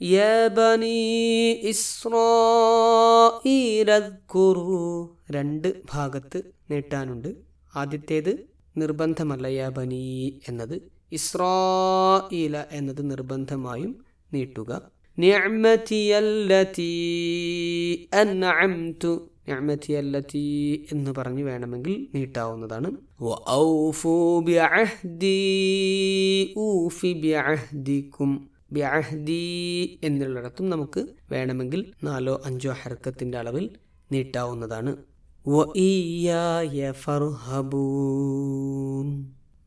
يا بني إسرائيل اذكروا രണ്ട് ഭാഗത്ത് നീട്ടാനുണ്ട് ആദ്യത്തേത് നിർബന്ധമല്ല യാ ബനി എന്നത് ഇസ്രായില എന്നത് നിർബന്ധമായും നീട്ടുക നിഅ്മതിയല്ലതി അൻഅംതു നിഅ്മതിയല്ലതി എന്ന് പറഞ്ഞു വേണമെങ്കിൽ നീട്ടാവുന്നതാണ് വഔഫു ബിഅഹ്ദി ഊഫി ബിഅഹ്ദിക്കും ബിഅഹ്ദി എന്നുള്ളിടത്തും നമുക്ക് വേണമെങ്കിൽ നാലോ അഞ്ചോ ഹർക്കത്തിന്റെ അളവിൽ നീട്ടാവുന്നതാണ് وإياي فارهبون